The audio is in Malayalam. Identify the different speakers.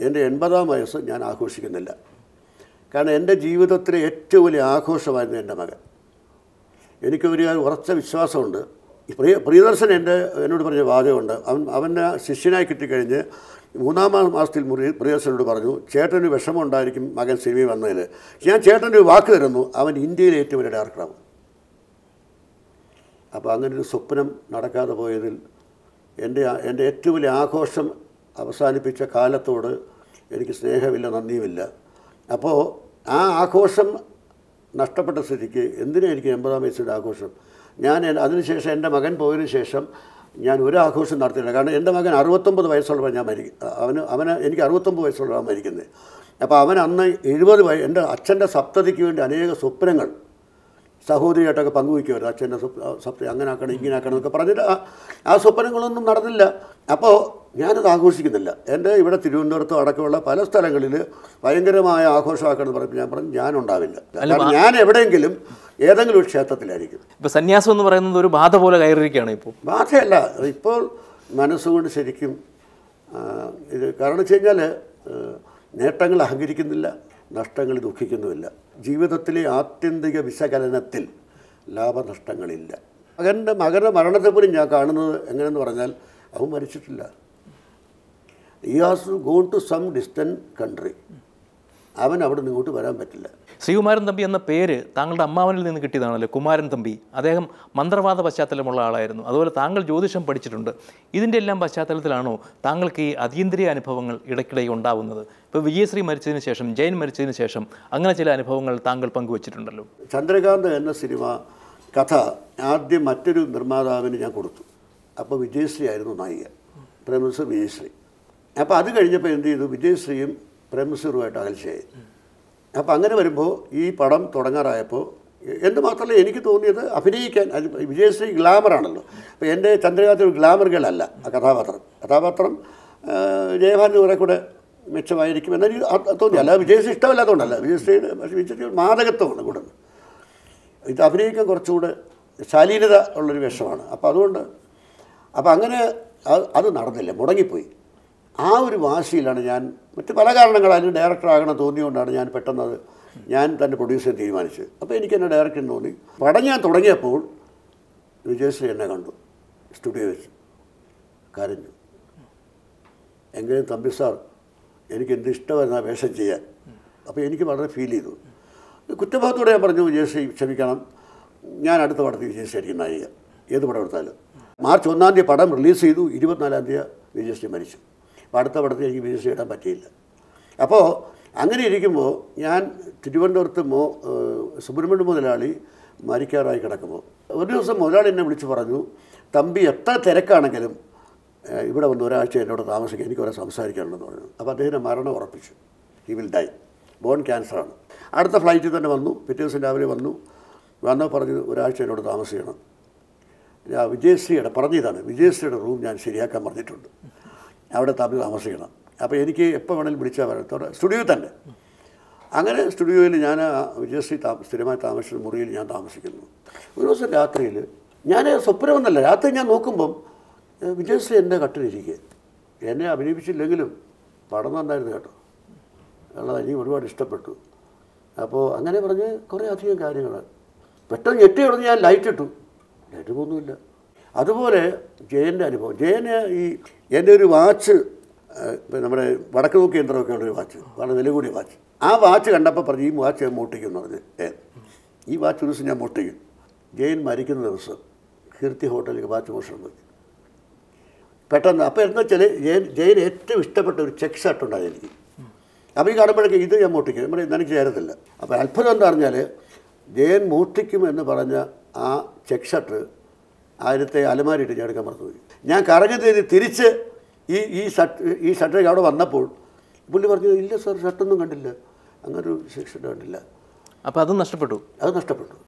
Speaker 1: എൻ്റെ എൺപതാം വയസ്സ് ഞാൻ ആഘോഷിക്കുന്നില്ല കാരണം എൻ്റെ ജീവിതത്തിലെ ഏറ്റവും വലിയ ആഘോഷമായിരുന്നു എൻ്റെ മകൻ എനിക്കൊരു ഉറച്ച വിശ്വാസമുണ്ട് ഈ പ്രിയ പ്രിയദർശൻ എൻ്റെ എന്നോട് പറഞ്ഞ വാചകമുണ്ട് അവൻ അവൻ്റെ ശിഷ്യനായി കിട്ടിക്കഴിഞ്ഞ് മൂന്നാം മാ- മാസത്തിൽ മുറി പ്രിയദർശനോട് പറഞ്ഞു ചേട്ടന് വിഷമം ഉണ്ടായിരിക്കും മകൻ സിനിമയിൽ വന്നതിൽ ഞാൻ ചേട്ടൻ്റെ ഒരു വാക്ക് തരുന്നു അവൻ ഇന്ത്യയിലെ ഏറ്റവും വലിയ ഡയറക്ടറാവും അപ്പോൾ അങ്ങനെ ഒരു സ്വപ്നം നടക്കാതെ പോയതിൽ എൻ്റെ ആ- എൻ്റെ ഏറ്റവും വലിയ ആഘോഷം അവസാനിപ്പിച്ച കാലത്തോട് എനിക്ക് സ്നേഹമില്ല നന്ദിയുമില്ല അപ്പോൾ ആ ആഘോഷം നഷ്ടപ്പെട്ട സ്ഥിതിക്ക് എന്തിനാ എനിക്ക് എൺപതാം വയസ്സിൻ്റെ ആഘോഷം ഞാൻ എൻ- അതിനുശേഷം എൻ്റെ മകൻ പോയതിനു ശേഷം ഞാൻ ഒരു ആഘോഷം നടത്തിയില്ല കാരണം എൻ്റെ മകൻ അറുപത്തൊമ്പത് വയസ്സുള്ളപ്പോൾ ഞാൻ മരിക്കും അവന് അവന് എനിക്ക് അറുപത്തൊമ്പത് വയസ്സുള്ളതാണ് മരിക്കുന്നത് അപ്പോൾ അവൻ അന്ന് എഴുപത് വയ എൻ്റെ അച്ഛൻ്റെ സപ്തതിക്ക് വേണ്ടി അനേക സ്വപ്നങ്ങൾ സഹോദരിയായിട്ടൊക്കെ പങ്കുവയ്ക്കുമായിരുന്നു അച്ഛൻ്റെ സ്വപ്നം അങ്ങനെ ആക്കണം ഇങ്ങനെ ആക്കണം എന്നൊക്കെ പറഞ്ഞിട്ട് ആ- ആ സ്വപ്നങ്ങളൊന്നും നടന്നില്ല അപ്പോൾ ഞാനത് ആഘോഷിക്കുന്നില്ല എൻ്റെ ഇവിടെ തിരുവനന്തപുരത്തും അടക്കമുള്ള പല സ്ഥലങ്ങളിൽ ഭയങ്കരമായ ആഘോഷമാക്കണം എന്ന് പറഞ്ഞപ്പോൾ ഞാൻ പറഞ്ഞു ഞാനുണ്ടാവില്ല കാരണം ഞാൻ എവിടെയെങ്കിലും ഏതെങ്കിലും ഒരു ക്ഷേത്രത്തിലായിരിക്കും
Speaker 2: ഇപ്പോൾ സന്യാസം എന്ന് പറയുന്നത് ഒരു ബാധ പോലെ കയറിയിരിക്കുകയാണ് ഇപ്പോൾ
Speaker 1: ബാധയല്ല ഇപ്പോൾ മനസ്സുകൊണ്ട് ശരിക്കും ആ, ഇത് കാരണം വെച്ച് കഴിഞ്ഞാൽ നേട്ടങ്ങൾ അഹങ്കരിക്കുന്നില്ല നഷ്ടങ്ങൾ ദുഃഖിക്കുന്നുമില്ല ജീവിതത്തിലെ ആത്യന്തിക വിശകലനത്തിൽ ലാഭനഷ്ടങ്ങളില്ല മകൻ്റെ മകൻ്റെ മരണത്തെ പോലും ഞാൻ കാണുന്നത് എങ്ങനെയെന്ന് പറഞ്ഞാൽ അവൻ മരിച്ചിട്ടില്ല he has gone to some distant country അവൻ അവിടെ നിന്ന് ഇങ്ങോട്ട് വരാൻ പറ്റില്ല
Speaker 2: ശ്രീകുമാരൻ തമ്പി എന്ന പേര് താങ്കളുടെ അമ്മാവനിൽ നിന്ന് കിട്ടിയതാണല്ലോ കുമാരൻ തമ്പി അദ്ദേഹം മന്ത്രവാദ പശ്ചാത്തലമുള്ള ആളായിരുന്നു അതുപോലെ താങ്കൾ ജ്യോതിഷം പഠിച്ചിട്ടുണ്ട് ഇതിൻ്റെ എല്ലാം പശ്ചാത്തലത്തിലാണോ താങ്കൾക്ക് ഈ അതീന്ദ്രിയ അനുഭവങ്ങൾ ഇടയ്ക്കിടെ ഉണ്ടാവുന്നത് ഇപ്പോൾ വിജയശ്രീ മരിച്ചതിന് ശേഷം ജയൻ മരിച്ചതിന് ശേഷം അങ്ങനെ ചില അനുഭവങ്ങൾ താങ്കൾ പങ്കുവച്ചിട്ടുണ്ടല്ലോ
Speaker 1: ചന്ദ്രകാന്ത് എന്ന സിനിമ കഥ ആദ്യം മറ്റൊരു നിർമ്മാതാവിന് ഞാൻ കൊടുത്തു അപ്പോൾ വിജയശ്രീ ആയിരുന്നു നായിക പ്രേംനസീർ വിജയശ്രീ അപ്പോൾ അത് കഴിഞ്ഞപ്പോൾ എന്ത് ചെയ്തു വിജയശ്രീയും പ്രേംനസീറുമായിട്ട് അകൽച്ചയായി അപ്പോൾ അങ്ങനെ വരുമ്പോൾ ഈ പടം തുടങ്ങാറായപ്പോൾ എന്ത് മാത്രമല്ല എനിക്ക് തോന്നിയത് അഭിനയിക്കാൻ അത് വിജയശ്രീ ഗ്ലാമറാണല്ലോ അപ്പോൾ എൻ്റെ ചന്ദ്രകാന്ത് ഒരു ഗ്ലാമർ ഗേളല്ല ആ കഥാപാത്രം കഥാപാത്രം ആ, ജയഭാരതി കുറെ കൂടെ മെച്ചമായിരിക്കും എന്നൊരു ആ- തോന്നി അല്ല വിജയശ്രീ ഇഷ്ടമല്ലാത്തതുകൊണ്ടല്ല വിജയശ്രീയുടെ പക്ഷേ വിജയശ്രീ ഒരു മാദകത്വമാണ് കൂടുതൽ ഇത് അഭിനയിക്കാൻ കുറച്ചുകൂടെ ശാലീനത ഉള്ളൊരു വേഷമാണ് അപ്പോൾ അതുകൊണ്ട് അപ്പോൾ അങ്ങനെ അത് അത് നടന്നില്ല മുടങ്ങിപ്പോയി ആ ഒരു വാശിയിലാണ് ഞാൻ മറ്റ് പല കാരണങ്ങളാലും ഡയറക്ടർ ആകണം തോന്നിയുകൊണ്ടാണ് ഞാൻ പെട്ടെന്ന് അത് ഞാൻ തന്നെ പ്രൊഡ്യൂസ് ചെയ്യാൻ തീരുമാനിച്ചത് അപ്പോൾ എനിക്ക് എന്നെ ഡയറക്ടർ തോന്നി പടം ഞാൻ തുടങ്ങിയപ്പോൾ വിജയശ്രീ എന്നെ കണ്ടു സ്റ്റുഡിയോ വെച്ച് കരഞ്ഞു എങ്കിലും തമ്പി സാർ എനിക്ക് എന്ത് ഇഷ്ടമായിരുന്നു ആ വേഷം ചെയ്യാൻ അപ്പോൾ എനിക്ക് വളരെ ഫീൽ ചെയ്തു കുറ്റബോധത്തോടെ ഞാൻ പറഞ്ഞു വിജയശ്രീ ക്ഷമിക്കണം ഞാൻ അടുത്ത പടത്തിൽ വിജയശ്രീ ആയിരിക്കും നായിക ഏത് പടം എടുത്താലും മാർച്ച് ഒന്നാം തീയതി പടം റിലീസ് ചെയ്തു ഇരുപത്തിനാലാം തീയതി വിജയശ്രീ മരിച്ചു അപ്പോൾ അടുത്ത പടത്തിൽ എനിക്ക് വിജയശ്രീ ഇടാൻ പറ്റിയില്ല അപ്പോൾ അങ്ങനെ ഇരിക്കുമ്പോൾ ഞാൻ തിരുവനന്തപുരത്ത് മോ ഏഹ് സുബ്രഹ്മണ്യ മുതലാളി മരിക്കാറായി കിടക്കുമ്പോൾ ഒരു ദിവസം മുതലാളി എന്നെ വിളിച്ച് പറഞ്ഞു തമ്പി എത്ര തിരക്കാണെങ്കിലും ഏഹ് ഇവിടെ വന്ന് ഒരാഴ്ച എന്നോട് താമസിക്കാൻ എനിക്ക് കുറെ സംസാരിക്കാനുണ്ടെന്ന് പറഞ്ഞു അപ്പോൾ അദ്ദേഹം മരണം ഉറപ്പിച്ചു ഹി വിൽ ഡൈ ബോൺ ക്യാൻസറാണ് അടുത്ത ഫ്ലൈറ്റിൽ തന്നെ വന്നു പിറ്റേ ദിവസം രാവിലെ വന്നു വന്നോ പറഞ്ഞു ഒരാഴ്ച എന്നോട് താമസിക്കണം ഞാൻ വിജയശ്രീയുടെ പറഞ്ഞതാണ് വിജയശ്രീയുടെ റൂം ഞാൻ ശരിയാക്കാൻ പറഞ്ഞിട്ടുണ്ട് അവിടെ തമ്പി താമസിക്കണം അപ്പോൾ എനിക്ക് എപ്പോൾ വേണമെങ്കിലും വിളിച്ചാൽ വരത്തോടെ സ്റ്റുഡിയോയിൽ തന്നെ അങ്ങനെ സ്റ്റുഡിയോയിൽ ഞാൻ ആ വിജയശ്രീ താ സ്ഥിരമായി താമസിച്ച മുറിയിൽ ഞാൻ താമസിക്കുന്നു ഒരു ദിവസം രാത്രിയിൽ ഞാൻ സ്വപ്നമൊന്നല്ല രാത്രി ഞാൻ നോക്കുമ്പം ഏഹ്, വിജയശ്രീ എൻ്റെ കട്ടിലിരിക്കുക എന്നെ അഭിനയിപ്പിച്ചില്ലെങ്കിലും പടം നന്നായിരുന്നു കേട്ടോ ഉള്ളത് എനിക്ക് ഒരുപാട് ഇഷ്ടപ്പെട്ടു അപ്പോൾ അങ്ങനെ പറഞ്ഞ് കുറേ അധികം കാര്യങ്ങൾ പെട്ടെന്ന് ഞെട്ടി ഉടനെ ഞാൻ ലൈറ്റ് ഇട്ടു ലൈറ്റ് പോകുന്നുമില്ല അതുപോലെ ജയൻ്റെ അനുഭവം ജയന് ഈ എൻ്റെ ഒരു വാച്ച് ഏഹ്, ഇപ്പം നമ്മുടെ വടക്ക് നോക്കി യന്ത്രമൊക്കെ ഉള്ളൊരു വാച്ച് വളരെ വില കൂടിയ വാച്ച് ആ വാച്ച് കണ്ടപ്പോൾ പറഞ്ഞു ഈ വാച്ച് ഞാൻ മോട്ടിക്കും എന്ന് പറഞ്ഞു ഏ ഈ വാച്ച് ഒരു ദിവസം ഞാൻ മോട്ടിക്കും ജയൻ മരിക്കുന്ന ദിവസം കീർത്തി ഹോട്ടലിൽ വാച്ച് മോഷണം പോയി പെട്ടെന്ന് അപ്പോൾ എന്താ വെച്ചാൽ ജയൻ ജയൻ ഏറ്റവും ഇഷ്ടപ്പെട്ട ഒരു ചെക്ക് ഷർട്ട് ഉണ്ടായി എനിക്ക് അപ്പോൾ ഈ കാണുമ്പോഴേക്ക് ഇത് ഞാൻ മോട്ടിക്കും നമ്മുടെ എനിക്ക് ചേരത്തില്ല അപ്പോൾ അത്ഭുതം എന്താ പറഞ്ഞാൽ ജയൻ മോഷ്ടിക്കും എന്ന് പറഞ്ഞ ആ ചെക്ക് ഷർട്ട് ആയിരത്തെ അലമാരിയിട്ട് ഞാൻ എടുക്കാൻ മറന്നുപോയി ഞാൻ കറങ്ങി തീയതി തിരിച്ച് ഈ ഈ ഷർട്ട് ഈ ഷർട്ട് അവിടെ വന്നപ്പോൾ പുള്ളി പറഞ്ഞു ഇല്ല സാർ ഷർട്ടൊന്നും കണ്ടില്ല അങ്ങനെ ഒരു ഷർട്ട് കണ്ടില്ല
Speaker 2: അപ്പോൾ അതും നഷ്ടപ്പെട്ടു
Speaker 1: അത് നഷ്ടപ്പെട്ടു